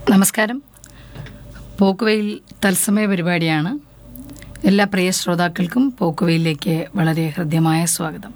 നമസ്കാരം പോക്കുവെയിൽ തത്സമയ പരിപാടിയാണ് എല്ലാ പ്രിയ ശ്രോതാക്കൾക്കും പോക്കുവെയിലേക്ക് വളരെ ഹൃദ്യമായ സ്വാഗതം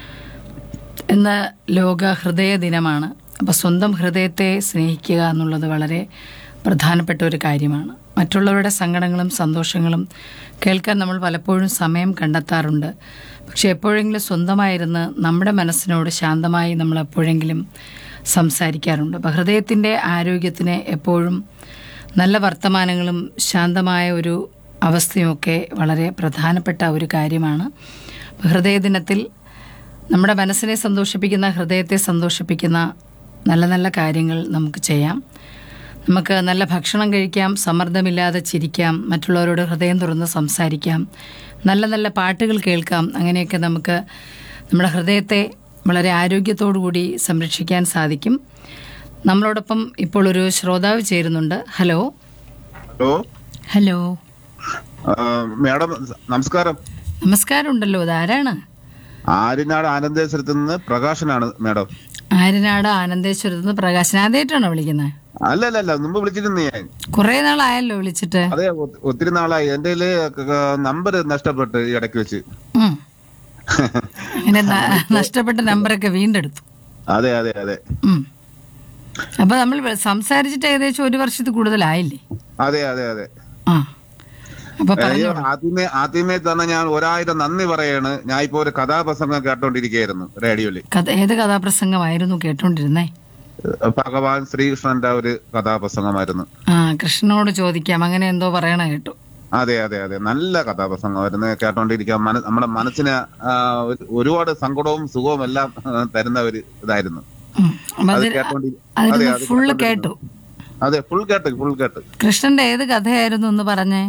ഇന്ന് ലോക ഹൃദയ ദിനമാണ് അപ്പോൾ സ്വന്തം ഹൃദയത്തെ സ്നേഹിക്കുക എന്നുള്ളത് വളരെ പ്രധാനപ്പെട്ട ഒരു കാര്യമാണ് മറ്റുള്ളവരുടെ സങ്കടങ്ങളും സന്തോഷങ്ങളും കേൾക്കാൻ നമ്മൾ പലപ്പോഴും സമയം കണ്ടെത്താറുണ്ട് പക്ഷെ എപ്പോഴെങ്കിലും സ്വന്തമായിരുന്ന് നമ്മുടെ മനസ്സിനോട് ശാന്തമായി നമ്മൾ എപ്പോഴെങ്കിലും സംസാരിക്കാറുണ്ട് അപ്പോൾ ഹൃദയത്തിൻ്റെ ആരോഗ്യത്തിന് എപ്പോഴും നല്ല വർത്തമാനങ്ങളും ശാന്തമായ ഒരു അവസ്ഥയുമൊക്കെ വളരെ പ്രധാനപ്പെട്ട ഒരു കാര്യമാണ് ഹൃദയദിനത്തിൽ നമ്മുടെ മനസ്സിനെ സന്തോഷിപ്പിക്കുന്ന ഹൃദയത്തെ സന്തോഷിപ്പിക്കുന്ന നല്ല നല്ല കാര്യങ്ങൾ നമുക്ക് ചെയ്യാം നമുക്ക് നല്ല ഭക്ഷണം കഴിക്കാം സമ്മർദ്ദമില്ലാതെ ചിരിക്കാം മറ്റുള്ളവരോട് ഹൃദയം തുറന്ന് സംസാരിക്കാം നല്ല നല്ല പാട്ടുകൾ കേൾക്കാം അങ്ങനെയൊക്കെ നമുക്ക് നമ്മുടെ ഹൃദയത്തെ വളരെ ആരോഗ്യത്തോടു കൂടി സംരക്ഷിക്കാൻ സാധിക്കും നമ്മളോടൊപ്പം ഇപ്പോൾ ഒരു ശ്രോതാവ് ചേരുന്നുണ്ട് ഹലോ ഹലോ ഹലോ ആ, മാഡം നമസ്കാരം നമസ്കാരം ഉണ്ടല്ലോ ഇതാരാണ് ആര്യനാട് ആനന്ദേശ്വരത്ത് നിന്ന് പ്രകാശനാണ് മാഡം ആര്യനാട് ആനന്ദേശ്വരത്ത് നിന്ന് പ്രകാശൻ ആദ്യമായിട്ടാണോ വിളിക്കുന്നത് അല്ല അല്ല അല്ല മുമ്പ് വിളിച്ചിരുന്നു ഞാൻ കുറേ നാളായല്ലോ വിളിച്ചിട്ട് അതെ ഒ- ഒത്തിരി നാളായി എന്റെ നമ്പർ നഷ്ടപ്പെട്ട് ഈ ഇടയ്ക്ക് വെച്ച് ഉം. അങ്ങനെ ന- നഷ്ടപ്പെട്ട നമ്പറൊക്കെ വീണ്ടെടുത്തു അതെ അതെ അതെ ഉം. അപ്പൊ നമ്മൾ വെ- സംസാരിച്ചിട്ട് ഏകദേശം ഒരു വർഷത്തിൽ കൂടുതലായില്ലേ അതെ അതെ അതെ ആ അപ്പൊ ഏ, പറഞ്ഞു ആദ്യമേ ആദ്യമേ തന്നെ ഞാൻ ഒരായിരം നന്ദി പറയാണ് ഞാൻ ഇപ്പൊ ഒരു കഥാപ്രസംഗം കേട്ടോണ്ടിരിക്കുകയായിരുന്നു റേഡിയോയില് കഥ ഏത് കഥാപ്രസംഗമായിരുന്നു കേട്ടോണ്ടിരുന്നേ ഭഗവാൻ ശ്രീകൃഷ്ണന്റെ ഒരു കഥാപ്രസംഗമായിരുന്നു ആ കൃഷ്ണനോട് ചോദിക്കാം അങ്ങനെ എന്തോ പറയണ കേട്ടു അതെ അതെ അതെ നല്ല കഥാപ്രസംഗമായിരുന്നു കേട്ടോണ്ടിരിക്കാൻ മന നമ്മുടെ മനസ്സിന് ആ, ഒരു- ഒരുപാട് സങ്കടവും സുഖവും എല്ലാം ആ, തരുന്ന ഒരു ഇതായിരുന്നു ഉം. അപ്പൊ അത് അത് കേട്ടോണ്ടി അതിന് അതെ അത് ഫുള്ള് കേട്ടോണ്ടിരുന്നു. കേട്ടു അതെ ഫുൾ കേട്ട് ഫുൾ കേട്ട് കൃഷ്ണന്റെ ഏത് കഥയായിരുന്നു എന്ന് പറഞ്ഞേ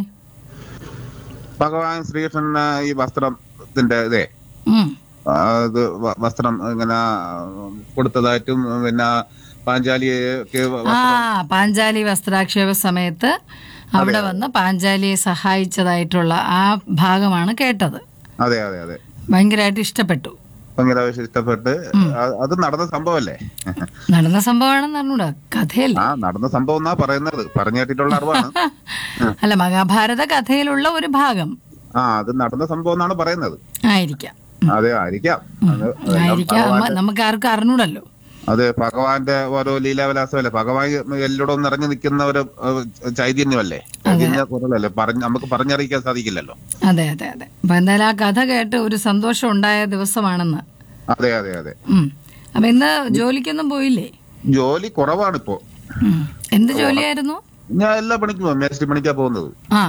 ഭഗവാൻ ശ്രീകൃഷ്ണൻ ഈ വസ്ത്രത്തിന്റെ ഇതേ ഉം. ആ, ഇത് വ- വസ്ത്രം ഇങ്ങനെ കൊടുത്തതായിട്ടും പിന്നെ പാഞ്ചാലിയെ ഒക്കെ വ- ആ പാഞ്ചാലി വസ്ത്രാക്ഷേപ സമയത്ത് അവിടെ വന്ന് പാഞ്ചാലിയെ സഹായിച്ചതായിട്ടുള്ള ആ ഭാഗമാണ് കേട്ടത് അതെ അതെ അതെ ഭയങ്കരമായിട്ട് ഇഷ്ടപ്പെട്ടു ഭയങ്കര ഇഷ്ടപ്പെട്ട് ആ- അത് നടന്ന സംഭവമല്ലേ നടന്ന സംഭവമാണെന്ന് അറിഞ്ഞൂടാ കഥയല്ലേ ആ നടന്ന സംഭവം എന്നാ പറയുന്നത് പറഞ്ഞു കേട്ടിട്ടുള്ള അറിവാണ് അല്ല മഹാഭാരത കഥയിലുള്ള ഒരു ഭാഗം ആ അത് നടന്ന സംഭവം എന്നാണ് പറയുന്നത് ആയിരിക്കാം അതെ ആയിരിക്കാം അത് ആയിരിക്കാം നമ്മ- നമുക്ക് ആർക്കും അറിഞ്ഞൂടല്ലോ അത് ഭഗവാന്റെ ഓരോ ലീലാവിലാസമല്ലേ ഭഗവാൻ എല്ലോടും നിറഞ്ഞു നിൽക്കുന്ന ഒരു ഏഹ്, ചൈതന്യമല്ലേ ചൈതന്യ കുറവല്ലേ പറഞ്ഞ് നമുക്ക് പറഞ്ഞറിയിക്കാൻ സാധിക്കില്ലല്ലോ അതെ അതെ അതെ അപ്പൊ എന്തായാലും ആ കഥ കേട്ട് ഒരു സന്തോഷം ഉണ്ടായ ദിവസമാണെന്ന് അതെ അതെ അതെ ഉം. അപ്പൊ ഇന്ന് ജോലിക്കൊന്നും പോയില്ലേ ജോലി കുറവാണ് ഇപ്പോ ഉം. എന്ത് ജോലിയായിരുന്നു ഞാൻ എല്ലാ പണിക്കും പോകും മേസ്ത്രി പണിക്കാ പോകുന്നത് ആ